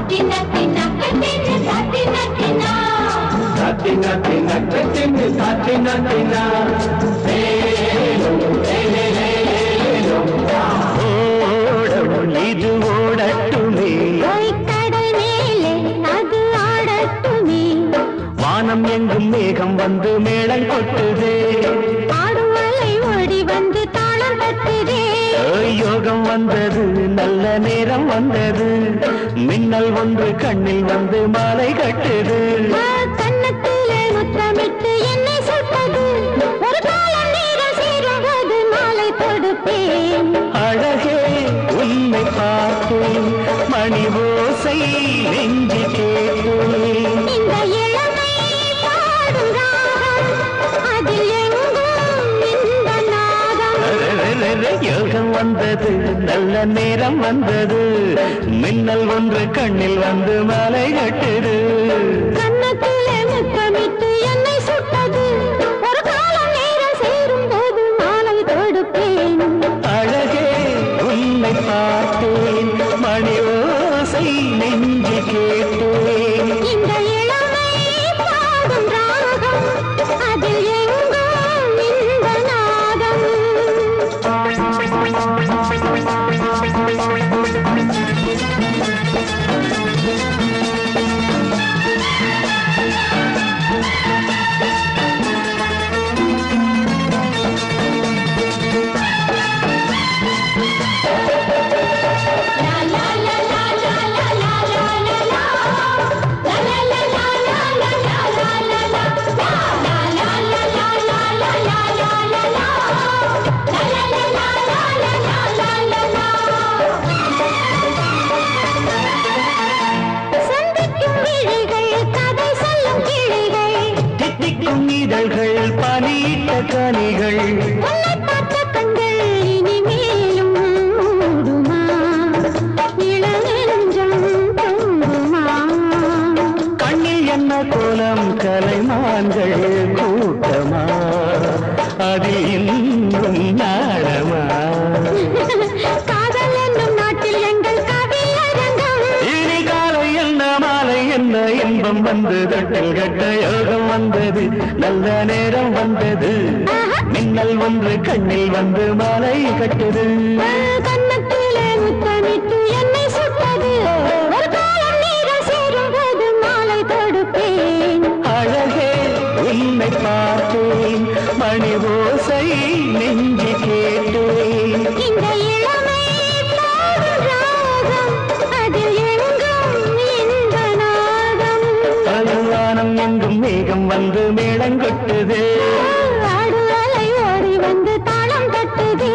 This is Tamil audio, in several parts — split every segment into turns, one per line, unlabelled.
சாத்தினா தினா கட்டின்னு சாத்தினா தினா
ஓடம் இது ஓடட்டுமே
கடல் மேலே அது ஆடட்டுமே
வானம் எங்கும் மேகம் வந்து மேளம் கொட்டுதே
ஆடும் அலை ஓடி வந்து தாளம் தட்டுதே
ஓய், யோகம் வந்தது நல்ல நேரம் வந்தது மின்னல் ஒன்று கண்ணில் வந்து மாலை கட்டுது
ஆ, கன்னத்திலே முத்தமிட்டு என்னை சுட்டது ஒரு காலம் நேரம் சேரும்போது மாலை தொடுப்பேன்
அழகே உன்னை பார்த்தேன் மணி ஓசை நெஞ்சு கேட்டேன்
இந்த இளமை பாடும் ராகம் அதில் எங்கும் இந்த நாதம்
அரரரர, யோகம் வந்தது நல்ல நேரம் வந்தது மின்னல் ஒன்று கண்ணில் வந்து மாலை கட்டுது
கன்னத்திலே முத்தமிட்டு என்னை சுட்டது ஒரு காலம் நேரம் சேரும்போது மாலை தொடுப்பேன்
அழகே உன்னை பார்த்தேன் மணி ஓசை நெஞ்சு கேட்டேன்
இந்த இளமை பாடும் ராகம் அதில் எங்கும் இந்த நாதம் சந்திக்கும் விழிகள் கதை சொல்லும் கிளிகள்
தித்திக்கும் இதழ்கள் பனியிட்ட கனிகள்
உன்னை பார்த்த கண்கள் இனிமேலும் மூடுமா இளநெஞ்சம் தொங்குமா
கண்ணில் என்ன கோலம் கலைமான்கள் கூட்டமா அதில் இன்றும் நாடமா
காதல் என்னும் நாட்டில் எங்கள் கவியரங்கம்
இனி காலை என்ன மாலை என்ன இன்பம் வந்து தட்டில் கட்ட யோகம் வந்தது நல்ல நேரம் வந்தது மின்னல் ஒன்று கண்ணில் வந்து மாலை கட்டுது
கன்னத்திலே முத்தமிட்டு என்னை சுட்டது ஒரு காலம் நேரம் சேரும்போது மாலை தொடுப்பேன்
அழகே உன்னை பார்த்தேன் மணி ஓசை நெஞ்சு கேட்டேன்
இந்த இளமை பாடும் ராகம் அதில் எங்கும் இந்த நாதம்
பகவானம் எங்கும் மேகம் வந்து மேளங்கொட்டுது
ஆடு அலை ஓடி வந்து தாளம் தட்டுதே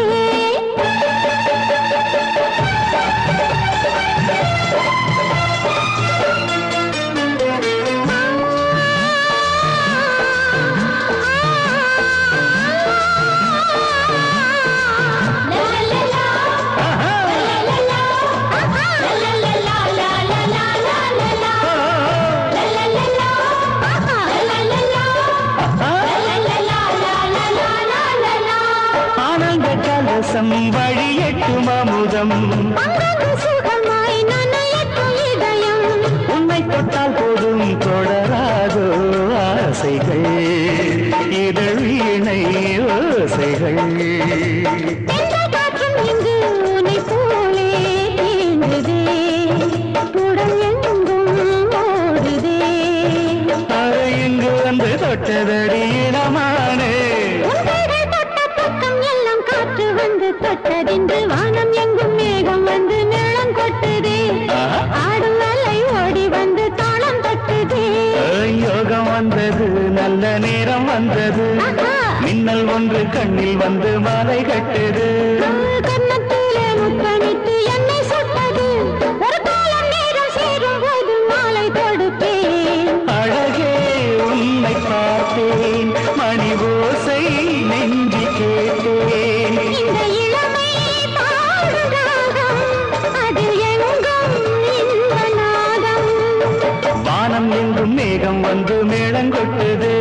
ஆனந்த கலசம் வழியட்டும் அமுதம்
அங்கங்கு சுகமாய் நனையட்டும் இதயம்
உன்னை தொட்டால் போதும் தொடராதோ ஆசைகள் இதழ் வீணை ஓசைகள்
எந்த காற்றும் இங்கு உன்னை போலே தீண்டுதே உடல் எங்கும் ஓடுதே
அறை இங்கு வந்து தொட்டதடி இனமானே
உன்கைகள் தொட்ட பக்கம் எல்லாம் காற்று வந்து தொட்டதின்று வானம் எங்கும் மேகம் வந்து மேளம் கொட்டுதே
ஆஹா.
ஆடும் அலை ஓடி வந்து தாளம் தட்டுதே
யோகம் வந்தது நல்ல நேரம் வந்தது
ஆஹா.
மின்னல் ஒன்று கண்ணில் வந்து மாலை கட்டுது
கன்னத்திலே முத்தமிட்டு என்னை சுட்டது ஒரு காலம் நேரம் சேரும் போது மாலை தொடுப்பேன்
அழகே உன்னை பார்த்தேன் மணி ஓசை நெஞ்சு கேட்டேன்
இந்த இளமை பாடும் ராகம் அதில் எங்கும் இந்த நாதம்
வானம் எங்கும் மேகம் வந்து மேளங்கொட்டுது